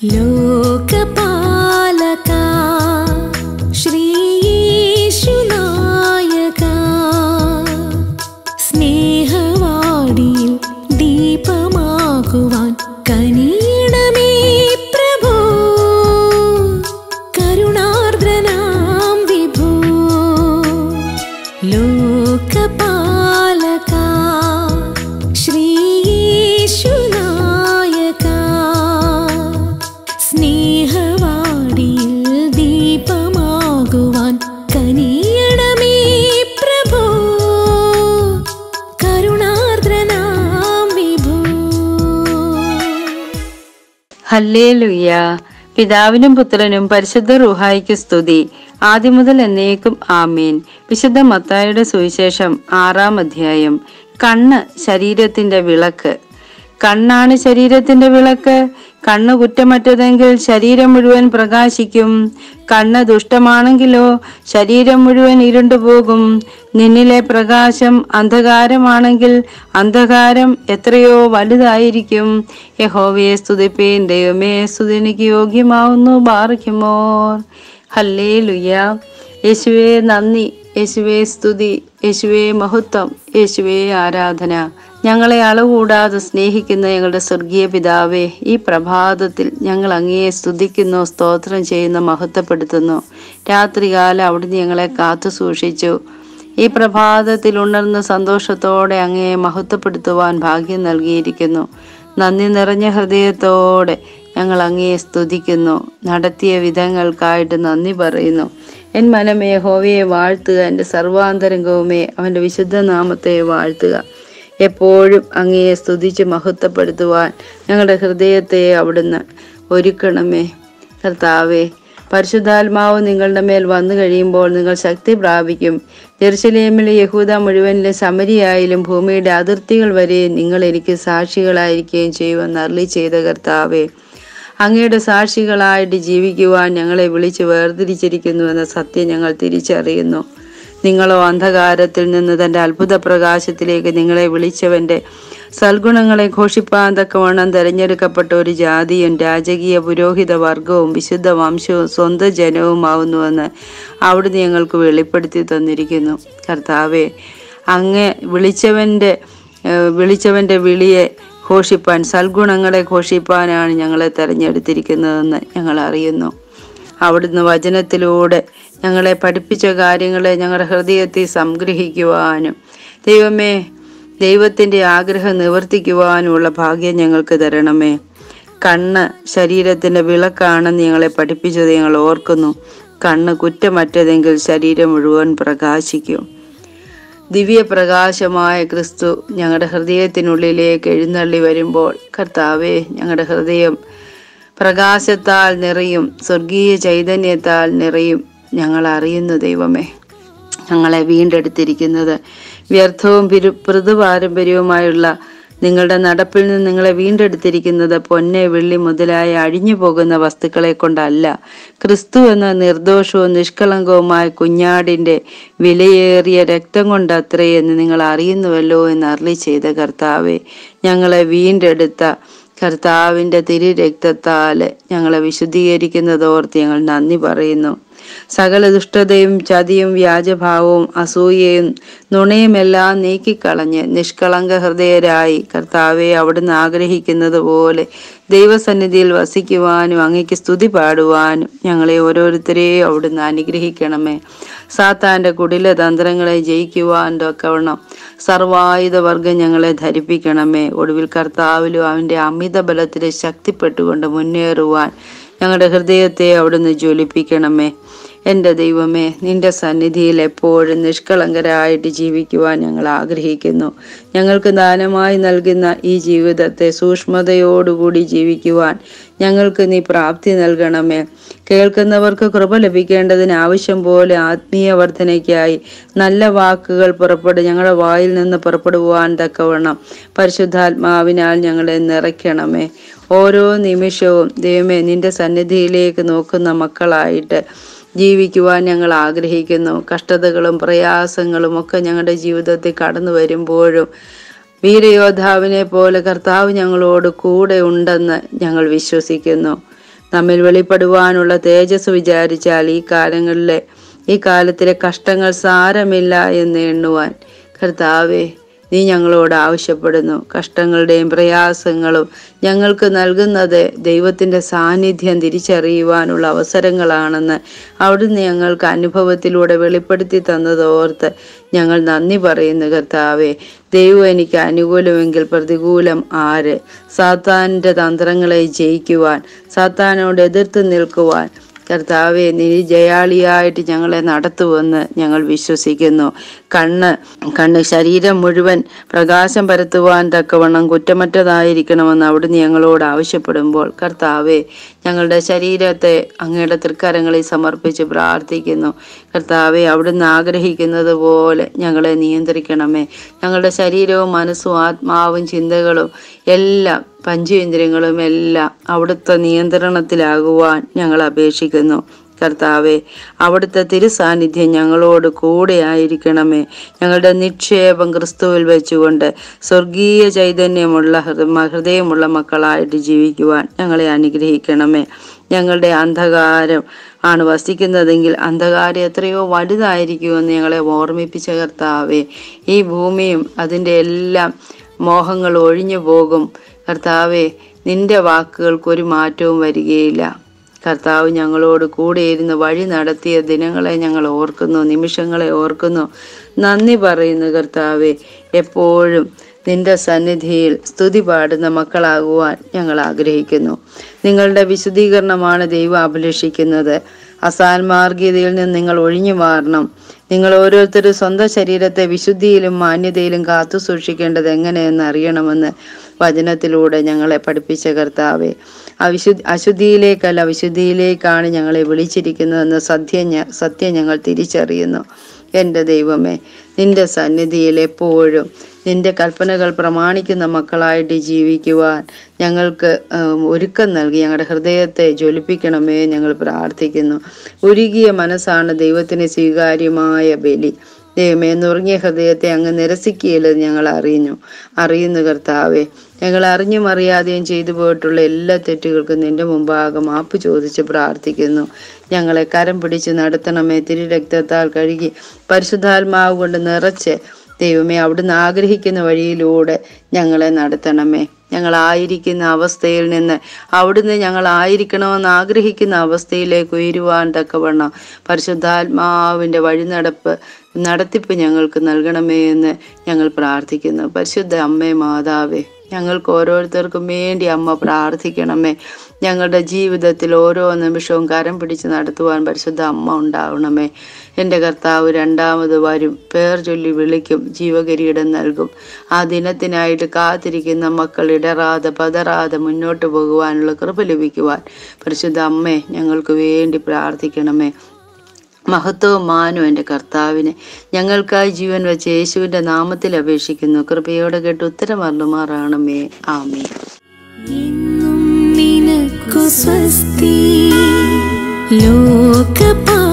ലോകപാലക ശ്രീയേശുനായക സ്നേഹവാടിയിൽ ദീപമാകുവാൻ കനിയണമേ പ്രഭോ കരുണാർദ്രനാം വിഭോ ലോകപാലക ശ്രീയേശുനായക സ്നേഹവാടിയിൽ ദീപമാകുവാൻ കനിയണമേ പ്രഭോ കരുണാർദ്രനാം വിഭോ ഹല്ലേലുയ്യ പിതാവിനും പുത്രനും പരിശുദ്ധ റുഹായിക്ക് സ്തുതി ആദ്യം മുതൽ എന്നേക്കും ആമീൻ വിശുദ്ധ മത്തായുടെ സുവിശേഷം ആറാം അധ്യായം കണ്ണ് ശരീരത്തിന്റെ വിളക്ക് കണ്ണാണ് ശരീരത്തിന്റെ വിളക്ക് കണ്ണ് കുറ്റമറ്റതെങ്കിൽ ശരീരം മുഴുവൻ പ്രകാശിക്കും കണ്ണ് ദുഷ്ടമാണെങ്കിലോ ശരീരം മുഴുവൻ ഇരുണ്ടുപോകും നിന്നിലെ പ്രകാശം അന്ധകാരമാണെങ്കിൽ അന്ധകാരം എത്രയോ വലുതായിരിക്കും യഹോവയെ സ്തുതിപ്പേൻ ദൈവമേ സ്തുതിനിക്ക് യോഗ്യമാവുന്നു ബാറിക്കുമോർ ഹല്ലേ ലുയ്യ യേശുവേ നന്ദി യേശുവേ സ്തുതി യേശുവേ മഹത്വം യേശുവേ ആരാധന ഞങ്ങളെ അളവുകൂടാതെ സ്നേഹിക്കുന്ന ഞങ്ങളുടെ സ്വർഗീയ പിതാവേ ഈ പ്രഭാതത്തിൽ ഞങ്ങൾ അങ്ങയെ സ്തുതിക്കുന്നു സ്തോത്രം ചെയ്യുന്നു മഹത്വപ്പെടുത്തുന്നു രാത്രികാലം അവിടുന്ന് ഞങ്ങളെ കാത്തു സൂക്ഷിച്ചു ഈ പ്രഭാതത്തിൽ ഉണർന്ന് സന്തോഷത്തോടെ അങ്ങയെ മഹത്വപ്പെടുത്തുവാൻ ഭാഗ്യം നൽകിയിരിക്കുന്നു നന്ദി നിറഞ്ഞ ഹൃദയത്തോടെ ഞങ്ങൾ അങ്ങയെ സ്തുതിക്കുന്നു നടത്തിയ വിധങ്ങൾക്കായിട്ട് നന്ദി പറയുന്നു എൻ മനമേ ഹോവയെ വാഴ്ത്തുക എൻ്റെ സർവാന്തരംഗവുമേ അവൻ്റെ വിശുദ്ധ നാമത്തെ വാഴ്ത്തുക എപ്പോഴും അങ്ങയെ സ്തുതിച്ച് മഹത്വപ്പെടുത്തുവാൻ ഞങ്ങളുടെ ഹൃദയത്തെ അവിടുന്ന് ഒരുക്കണമേ കർത്താവേ പരിശുദ്ധാത്മാവ് നിങ്ങളുടെ മേൽ വന്നു കഴിയുമ്പോൾ നിങ്ങൾ ശക്തി പ്രാപിക്കും ജെറുസലേമിലെ യഹൂദ മുഴുവനിലെ സമരിയായാലും ഭൂമിയുടെ അതിർത്തികൾ വരെ നിങ്ങൾ എനിക്ക് സാക്ഷികളായിരിക്കുകയും ചെയ്യുമെന്ന് അരളി ചെയ്ത കർത്താവേ അങ്ങയുടെ സാക്ഷികളായിട്ട് ജീവിക്കുവാൻ ഞങ്ങളെ വിളിച്ച് വേർതിരിച്ചിരിക്കുന്നുവെന്ന സത്യം ഞങ്ങൾ തിരിച്ചറിയുന്നു നിങ്ങളോ അന്ധകാരത്തിൽ നിന്ന് തന്റെ അത്ഭുത പ്രകാശത്തിലേക്ക് നിങ്ങളെ വിളിച്ചവന്റെ സൽഗുണങ്ങളെ ഘോഷിപ്പാൻ തക്കവണ്ണം തെരഞ്ഞെടുക്കപ്പെട്ട ഒരു ജാതിയും രാജകീയ പുരോഹിത വർഗവും വിശുദ്ധ വംശവും സ്വന്തം ജനവുമാവുന്നുവെന്ന് അവിടുന്ന് ഞങ്ങൾക്ക് വെളിപ്പെടുത്തി തന്നിരിക്കുന്നു കർത്താവെ അങ്ങ് വിളിച്ചവന്റെ ഏഹ്, വിളിച്ചവന്റെ വിളിയെ ഘോഷിപ്പാൻ സൽഗുണങ്ങളെ ഘോഷിപ്പാനാണ് ഞങ്ങളെ തെരഞ്ഞെടുത്തിരിക്കുന്നതെന്ന് ഞങ്ങൾ അറിയുന്നു അവിടുന്ന് വചനത്തിലൂടെ ഞങ്ങളെ പഠിപ്പിച്ച കാര്യങ്ങളെ ഞങ്ങളുടെ ഹൃദയത്തിൽ സംഗ്രഹിക്കുവാനും ദൈവമേ ദൈവത്തിൻ്റെ ആഗ്രഹം നിവർത്തിക്കുവാനുമുള്ള ഭാഗ്യം ഞങ്ങൾക്ക് തരണമേ കണ്ണ് ശരീരത്തിൻ്റെ വിളക്കാണെന്ന് ഞങ്ങളെ പഠിപ്പിച്ചത് ഞങ്ങൾ ഓർക്കുന്നു കണ്ണ് കുറ്റമറ്റതെങ്കിൽ ശരീരം മുഴുവൻ പ്രകാശിക്കും ദിവ്യപ്രകാശമായ ക്രിസ്തു ഞങ്ങളുടെ ഹൃദയത്തിനുള്ളിലേക്ക് എഴുന്നള്ളി വരുമ്പോൾ കർത്താവെ ഞങ്ങളുടെ ഹൃദയം പ്രകാശത്താൽ നിറയും സ്വർഗീയ ചൈതന്യത്താൽ നിറയും ഞങ്ങൾ അറിയുന്നു ദൈവമേ ഞങ്ങളെ വീണ്ടെടുത്തിരിക്കുന്നത് വ്യർത്ഥവും പിരു മൃദു പാരമ്പര്യവുമായുള്ള നിങ്ങളുടെ നടപ്പിൽ നിന്ന് നിങ്ങളെ വീണ്ടെടുത്തിരിക്കുന്നത് പൊന്നെ വെള്ളി മുതലായ അഴിഞ്ഞു പോകുന്ന വസ്തുക്കളെ കൊണ്ടല്ല ക്രിസ്തു എന്ന നിർദോഷവും നിഷ്കളങ്കവുമായ കുഞ്ഞാടിന്റെ വിലയേറിയ രക്തം കൊണ്ടത്രേ എന്ന് നിങ്ങൾ അറിയുന്നുവല്ലോ എന്ന് അരളി ചെയ്ത കർത്താവെ ഞങ്ങളെ വീണ്ടെടുത്ത കർത്താവിൻ്റെ തിരു രക്തത്താല് ഞങ്ങളെ വിശുദ്ധീകരിക്കുന്നതോർത്ത് ഞങ്ങൾ നന്ദി പറയുന്നു സകല ദുഷ്ടതയും ചതിയും വ്യാജഭാവവും അസൂയയും നുണയുമെല്ലാം നീക്കിക്കളഞ്ഞ് നിഷ്കളങ്ക ഹൃദയരായി കർത്താവെ അവിടുന്ന് ആഗ്രഹിക്കുന്നത് പോലെ ദൈവസന്നിധിയിൽ വസിക്കുവാനും അങ്ങയ്ക്ക് സ്തുതി പാടുവാനും ഞങ്ങളെ ഓരോരുത്തരെയും അവിടുന്ന് അനുഗ്രഹിക്കണമേ സാത്താന്റെ കുടില തന്ത്രങ്ങളെ ജയിക്കുവാൻ തക്കവണ്ണം സർവായുധ വർഗം ഞങ്ങളെ ധരിപ്പിക്കണമേ ഒടുവിൽ കർത്താവിലും അവന്റെ അമിത ബലത്തിൽ ശക്തിപ്പെട്ടുകൊണ്ട് മുന്നേറുവാൻ ഞങ്ങളുടെ ഹൃദയത്തെ അവിടുന്ന് ജ്വലിപ്പിക്കണമേ എൻ്റെ ദൈവമേ നിന്റെ സന്നിധിയിൽ എപ്പോഴും നിഷ്കളങ്കരായിട്ട് ജീവിക്കുവാൻ ഞങ്ങൾ ആഗ്രഹിക്കുന്നു ഞങ്ങൾക്ക് ദാനമായി നൽകുന്ന ഈ ജീവിതത്തെ സൂക്ഷ്മതയോടുകൂടി ജീവിക്കുവാൻ ഞങ്ങൾക്ക് നീ പ്രാപ്തി നൽകണമേ കേൾക്കുന്നവർക്ക് കൃപ ലഭിക്കേണ്ടതിന് ആവശ്യം പോലെ ആത്മീയ വർധനയ്ക്കായി നല്ല വാക്കുകൾ പുറപ്പെടു ഞങ്ങളുടെ വായിൽ നിന്ന് പുറപ്പെടുവാൻ തക്കവണ്ണം പരിശുദ്ധാത്മാവിനാൽ ഞങ്ങളെ നിറയ്ക്കണമേ ഓരോ നിമിഷവും ദൈവമേ നിന്റെ സന്നിധിയിലേക്ക് നോക്കുന്ന മക്കളായിട്ട് ജീവിക്കുവാൻ ഞങ്ങൾ ആഗ്രഹിക്കുന്നു കഷ്ടതകളും പ്രയാസങ്ങളും ഒക്കെ ഞങ്ങളുടെ ജീവിതത്തിൽ കടന്നു വരുമ്പോഴും വീരയോദ്ധാവിനെ പോലെ കർത്താവ് ഞങ്ങളോട് കൂടെ ഉണ്ടെന്ന് ഞങ്ങൾ വിശ്വസിക്കുന്നു നമ്മിൽ വെളിപ്പെടുവാനുള്ള തേജസ് വിചാരിച്ചാൽ ഈ കാലങ്ങളിലെ ഈ കാലത്തിലെ കഷ്ടങ്ങൾ സാരമില്ല എന്ന് എണ്ണുവാൻ കർത്താവെ നീ ഞങ്ങളോട് ആവശ്യപ്പെടുന്നു കഷ്ടങ്ങളുടെയും പ്രയാസങ്ങളും ഞങ്ങൾക്ക് നൽകുന്നത് ദൈവത്തിൻ്റെ സാന്നിധ്യം തിരിച്ചറിയുവാനുള്ള അവസരങ്ങളാണെന്ന് അവിടുന്ന് ഞങ്ങൾക്ക് അനുഭവത്തിലൂടെ വെളിപ്പെടുത്തി തന്നതോർത്ത് ഞങ്ങൾ നന്ദി പറയുന്നു കർത്താവെ ദൈവം എനിക്ക് അനുകൂലമെങ്കിൽ പ്രതികൂലം ആര് സാത്താൻ്റെ തന്ത്രങ്ങളെ ജയിക്കുവാൻ സാത്താനോട് എതിർത്ത് നിൽക്കുവാൻ കർത്താവെ നീ ജയാളിയായിട്ട് ഞങ്ങളെ നടത്തുമെന്ന് ഞങ്ങൾ വിശ്വസിക്കുന്നു കണ്ണ് കണ്ണ് ശരീരം മുഴുവൻ പ്രകാശം പരത്തുവാൻ തക്കവണ്ണം കുറ്റമറ്റതായിരിക്കണമെന്ന് അവിടുന്ന് ഞങ്ങളോട് ആവശ്യപ്പെടുമ്പോൾ കർത്താവെ ഞങ്ങളുടെ ശരീരത്തെ അങ്ങയുടെ തൃക്കരങ്ങളിൽ സമർപ്പിച്ച് പ്രാർത്ഥിക്കുന്നു കർത്താവെ അവിടുന്ന് ആഗ്രഹിക്കുന്നത് പോലെ ഞങ്ങളെ നിയന്ത്രിക്കണമേ ഞങ്ങളുടെ ശരീരവും മനസ്സും ആത്മാവും ചിന്തകളും എല്ലാം പഞ്ചേന്ദ്രിയങ്ങളും എല്ലാം അവിടുത്തെ നിയന്ത്രണത്തിലാകുവാൻ ഞങ്ങൾ അപേക്ഷിക്കുന്നു കർത്താവെ അവിടുത്തെ തിരുസാന്നിധ്യം ഞങ്ങളോട് കൂടെ ആയിരിക്കണമേ ഞങ്ങളുടെ നിക്ഷേപം ക്രിസ്തുവിൽ വെച്ചുകൊണ്ട് സ്വർഗീയ ചൈതന്യമുള്ള ഹൃദ- ഹൃദയമുള്ള മക്കളായിട്ട് ജീവിക്കുവാൻ ഞങ്ങളെ അനുഗ്രഹിക്കണമേ ഞങ്ങളുടെ അന്ധകാരം ആണ് വസിക്കുന്നതെങ്കിൽ അന്ധകാരം എത്രയോ വലുതായിരിക്കുമെന്ന് ഞങ്ങളെ ഓർമ്മിപ്പിച്ച കർത്താവെ ഈ ഭൂമിയും അതിൻ്റെ എല്ലാം മോഹങ്ങൾ ഒഴിഞ്ഞു പോകും കർത്താവെ നിന്റെ വാക്കുകൾക്കൊരു മാറ്റവും വരികയില്ല കർത്താവ് ഞങ്ങളോട് കൂടെയിരുന്ന് വഴി നടത്തിയ ദിനങ്ങളെ ഞങ്ങൾ ഓർക്കുന്നു നിമിഷങ്ങളെ ഓർക്കുന്നു നന്ദി പറയുന്നു കർത്താവെ എപ്പോഴും നിന്റെ സന്നിധിയിൽ സ്തുതി പാടുന്ന മക്കളാകുവാൻ ഞങ്ങൾ ആഗ്രഹിക്കുന്നു നിങ്ങളുടെ വിശുദ്ധീകരണമാണ് ദൈവം അഭിലഷിക്കുന്നത് അസാൽമാർഗീയതയിൽ നിന്ന് നിങ്ങൾ ഒഴിഞ്ഞു മാറണം നിങ്ങൾ ഓരോരുത്തരും സ്വന്തം ശരീരത്തെ വിശുദ്ധിയിലും മാന്യതയിലും കാത്തു സൂക്ഷിക്കേണ്ടത് എങ്ങനെയെന്ന് അറിയണമെന്ന് വചനത്തിലൂടെ ഞങ്ങളെ പഠിപ്പിച്ച കർത്താവെ അവിശു അശുദ്ധിയിലേക്കല്ല വിശുദ്ധിയിലേക്കാണ് ഞങ്ങളെ വിളിച്ചിരിക്കുന്നതെന്ന് സത്യം ഞ- സത്യം ഞങ്ങൾ തിരിച്ചറിയുന്നു എൻ്റെ ദൈവമേ നിന്റെ സന്നിധിയിൽ എപ്പോഴും നിന്റെ കൽപ്പനകൾ പ്രമാണിക്കുന്ന മക്കളായിട്ട് ജീവിക്കുവാൻ ഞങ്ങൾക്ക് ഉം, ഒരുക്കം നൽകി ഞങ്ങളുടെ ഹൃദയത്തെ ജ്വലിപ്പിക്കണമേ ഞങ്ങൾ പ്രാർത്ഥിക്കുന്നു ഉരുകിയ മനസ്സാണ് ദൈവത്തിന് സ്വീകാര്യമായ ബലി ദൈവമേ നുറുങ്ങിയ ഹൃദയത്തെ അങ്ങ് നിരസിക്കുകയില്ലെന്ന് ഞങ്ങൾ അറിയുന്നു അറിയുന്നു കർത്താവെ ഞങ്ങൾ അറിഞ്ഞും അറിയാതെയും ചെയ്തു പോയിട്ടുള്ള എല്ലാ തെറ്റുകൾക്കും നിന്റെ മുമ്പാകെ മാപ്പ് ചോദിച്ച് പ്രാർത്ഥിക്കുന്നു ഞങ്ങളെ കരം പിടിച്ച് നടത്തണമേ തിരു രക്തത്താൽ കഴുകി പരിശുദ്ധാത്മാവ് കൊണ്ട് നിറച്ച് ദൈവമേ അവിടുന്ന് ആഗ്രഹിക്കുന്ന വഴിയിലൂടെ ഞങ്ങളെ നടത്തണമേ ഞങ്ങളായിരിക്കുന്ന അവസ്ഥയിൽ നിന്ന് അവിടുന്ന് ഞങ്ങളായിരിക്കണമെന്ന് ആഗ്രഹിക്കുന്ന അവസ്ഥയിലേക്ക് ഉയരുവാൻ തക്കവണ്ണം പരിശുദ്ധാത്മാവിൻ്റെ വഴിനടപ്പ് നടത്തിപ്പ് ഞങ്ങൾക്ക് നൽകണമേ എന്ന് ഞങ്ങൾ പ്രാർത്ഥിക്കുന്നു പരിശുദ്ധ അമ്മേ മാതാവേ ഞങ്ങൾക്ക് ഓരോരുത്തർക്കും വേണ്ടി അമ്മ പ്രാർത്ഥിക്കണമേ ഞങ്ങളുടെ ജീവിതത്തിൽ ഓരോ നിമിഷവും കരം പിടിച്ച് നടത്തുവാൻ പരിശുദ്ധ അമ്മ ഉണ്ടാവണമേ എൻ്റെ കർത്താവ് രണ്ടാമത് വരും പേർ ചൊല്ലി വിളിക്കും ജീവകിരീടം നൽകും ആ ദിനത്തിനായിട്ട് കാത്തിരിക്കുന്ന മക്കൾ ഇടറാതെ പതറാതെ മുന്നോട്ട് പോകുവാനുള്ള കൃപ ലഭിക്കുവാൻ പരിശുദ്ധ അമ്മേ ഞങ്ങൾക്ക് വേണ്ടി പ്രാർത്ഥിക്കണമേ മഹത്വവും മാനും എൻ്റെ കർത്താവിനെ ഞങ്ങൾക്കായി ജീവൻ വെച്ച് യേശുവിൻ്റെ നാമത്തിൽ അപേക്ഷിക്കുന്നു കൃപയോടെ കേട്ട് ഉത്തരം അരുളുമാറാണമേ ആമേ എന്നും നിനക്കു സ്വസ്തി ലോകപാ